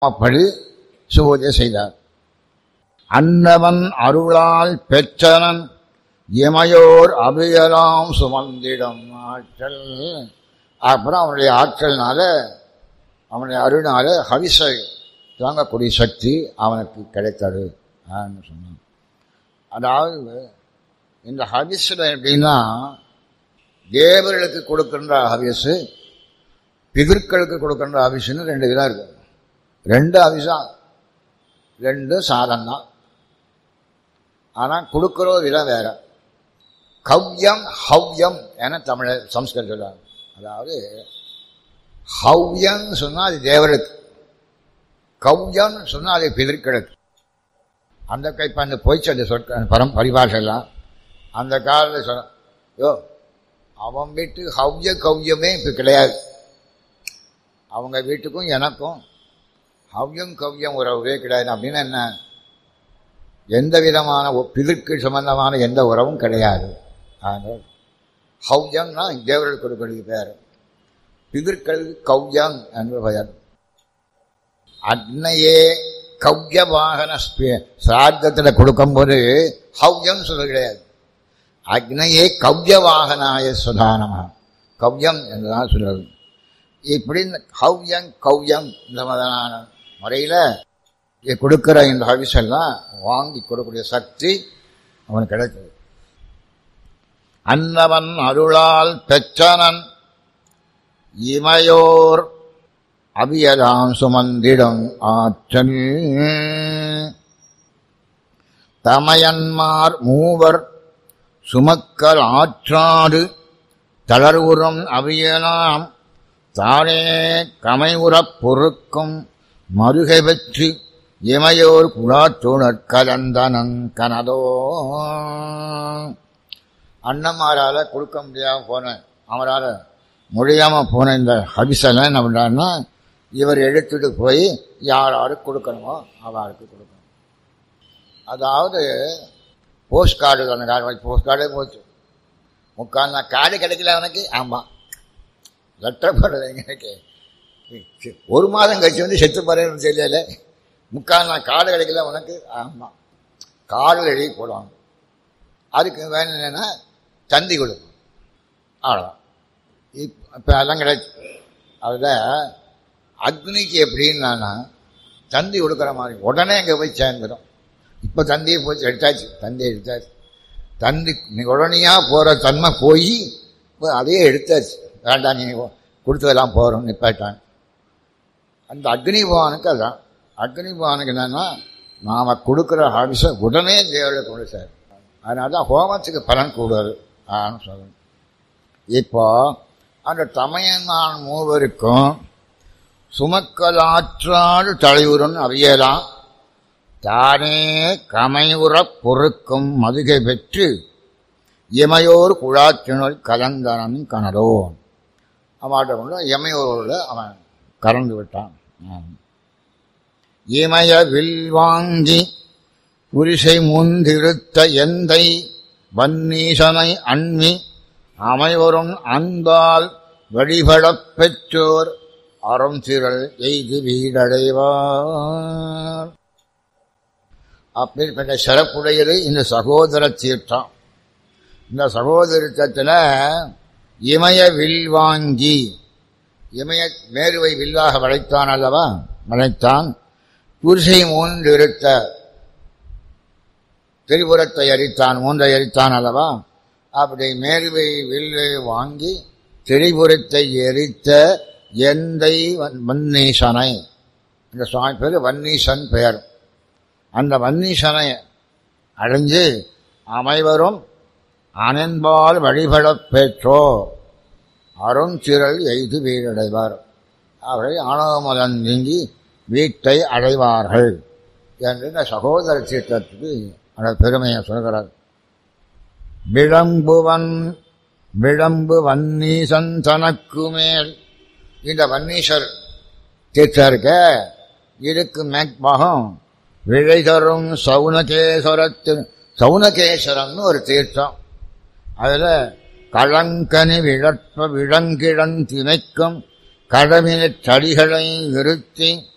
அப்படி சுபூஜை செய்தார் அன்னவன் அருளால் பெற்றனன் இமையோர் அபியலாம் சுமந்திடம் ஆற்றல் அப்புறம் அவனுடைய ஆற்றல்னால அவனுடைய அருளால ஹவிசை தாங்கக்கூடிய சக்தி அவனுக்கு கிடைத்தது சொன்னான் அதாவது இந்த ஹவிஸில் எப்படின்னா தேவர்களுக்கு கொடுக்கின்ற ஹவிஸு பிதர்களுக்கு கொடுக்கின்ற ஹவிஸ்னு ரெண்டு விதம் இருக்கு ரெண்டு ஹவிஸாம் ரெண்டு சாதம் தான் ஆனால் கொடுக்குற விதம் வேற கவ்யம் ஹவ்யம் என தமிழ சம்ஸ்கிருதம் சொல்லுவாங்க அதாவது ஹவ்யம் சொன்னால் அது தேவருக்கு கவ்யம் சொன்னால் அது பிதர்களுக்கு அந்த இப்போ அந்த பொய்ச்சல் சொற்க பரம் பரிபாஷெல்லாம் அந்த காலத்தில் சொல்ல யோ அவன் வீட்டு ஹவ்ய கவ்யமே இப்போ கிடையாது அவங்க வீட்டுக்கும் எனக்கும் ஹவ்யம் கவ்யம் உறவே கிடையாது அப்படின்னு என்ன எந்த விதமான பிதற்கு சம்பந்தமான எந்த உறவும் கிடையாது ஆனால் ஹவ்யம்னா தேவர்கள் கொடுக்கக்கூடிய பேர் பிதற்கள் கவ்யம் என்று பெயர் அன்னையே கவ்ய வாகன சிரார்த்தத்தில் கொடுக்கும்போது ஹவ்யம் சொல்ல கிடையாது அக்னையே கவ்ய வாகனாய சுதானமா கவ்யம் என்றுதான் சொல்றது இப்படி ஹவ்யம் கவ்யம் இந்த மாதிரியான முறையில் கொடுக்கிற இந்த ஹவிஸ் எல்லாம் வாங்கி கொடுக்கக்கூடிய சக்தி அவனுக்கு கிடைத்தது அன்னவன் அருளால் பெற்றனன் இமையோர் அவியலாம் சுமந்திடம் ஆற்றல் தமையன்மார் மூவர் சுமக்கல் ஆற்றாடு தளர்வுறும் அவியலாம் தானே கமைவுறப் பொறுக்கும் மருகை பெற்று இமையோர் குழாத்துணர் கலந்தனன் கனதோ அண்ணமாரால் கொடுக்க முடியாமல் போன அவரால் முடியாமல் போன இந்த ஹபிசெல்லாம் என்ன பண்ணுறாருன்னா இவர் எடுத்துட்டு போய் யார் யாருக்கு கொடுக்கணுமோ அவருக்கு கொடுக்கணும் அதாவது போஸ்ட் கார்டு அந்த கார்டு போஸ்ட் கார்டே போச்சு முக்கால் நான் கார்டு கிடைக்கல அவனுக்கு ஆமாம் லெட்டர் போடுறது எனக்கு ஒரு மாதம் கழிச்சு வந்து செத்து போறேன்னு தெரியல முக்கால் நான் கார்டு கிடைக்கல உனக்கு ஆமாம் கார்டில் எழுதி போடுவாங்க அதுக்கு வேணும் என்னென்னா தந்தி கொடுக்கும் அவ்வளோதான் இப்போ அதெல்லாம் கிடைச்சி அதில் அக்னிக்கு எப்படின்னா தந்தி கொடுக்குற மாதிரி உடனே அங்கே போய் சேர்ந்துடும் இப்போ தந்தியை போய் எடுத்தாச்சு தந்தி எடுத்தாச்சு தந்தி உடனேயாக போகிற தன்மை போய் அதையே எடுத்தாச்சு வேண்டாம் நீ கொடுத்ததெல்லாம் போகிறோம் நிப்பாட்டாங்க அந்த அக்னி பவானுக்கு அதான் அக்னி பவானுக்கு என்னன்னா நாம் கொடுக்குற ஹாபிஸை உடனே தேவையில் கொண்டு சார் அதனால தான் ஹோமத்துக்கு பலன் கூடுதல் ஆன்னு சொல்லணும் இப்போ அந்த தமையன்மான் மூவருக்கும் சுமக்கலாற்றாடு தலையுடன் அறியலாம் தானே கமையுறப் பொறுக்கும் மதுகை பெற்று இமையோர் குழாத்தினுள் கலந்தனன் கனடோ அவன்கிட்ட கொண்டு இமையோரோட அவன் கறந்து விட்டான் இமய வில் வாங்கி புரிசை முந்திருத்த எந்தை வன்னீசனை அண்மி அமைவரும் அன்பால் வழிபடப் பெற்றோர் அறம் திரள் எய்து வீடடைவார் அப்படிப்பட்ட சிறப்புடையது இந்த சகோதர தீர்த்தம் இந்த சகோதரத்தில் இமய வில் வாங்கி இமய மேருவை வில்லாக வளைத்தான் அல்லவா வளைத்தான் குருசை மூன்று இருத்த திரிபுரத்தை அரித்தான் மூன்றை அரித்தான் அல்லவா அப்படி மேருவை வில்லை வாங்கி திரிபுரத்தை எரித்த எந்தை வன்னீசனை இந்த சுவாமி பேர் வன்னீசன் பெயர் அந்த வன்னீசனை அடைஞ்சு அமைவரும் அனன்பால் வழிபடப் பெற்றோ அருஞ்சிரல் எய்து வீடடைவார் அவரை ஆணவமதன் நீங்கி வீட்டை அடைவார்கள் என்று இந்த சகோதர சீற்றத்துக்கு அந்த பெருமையை சொல்கிறார் விளம்புவன் விளம்பு வன்னீசன் தனக்கு மேல் இந்த வன்னீசர் தீர்த்தம் இருக்க இதுக்கு மேற்பாகம் விழை தரும் சவுனகேஸ்வரத்து சவுனகேஸ்வரம்னு ஒரு தீர்த்தம் அதில் களங்கனி விழற்ப விளங்கிழன் திணைக்கும் கடமினச் சடிகளை நிறுத்தி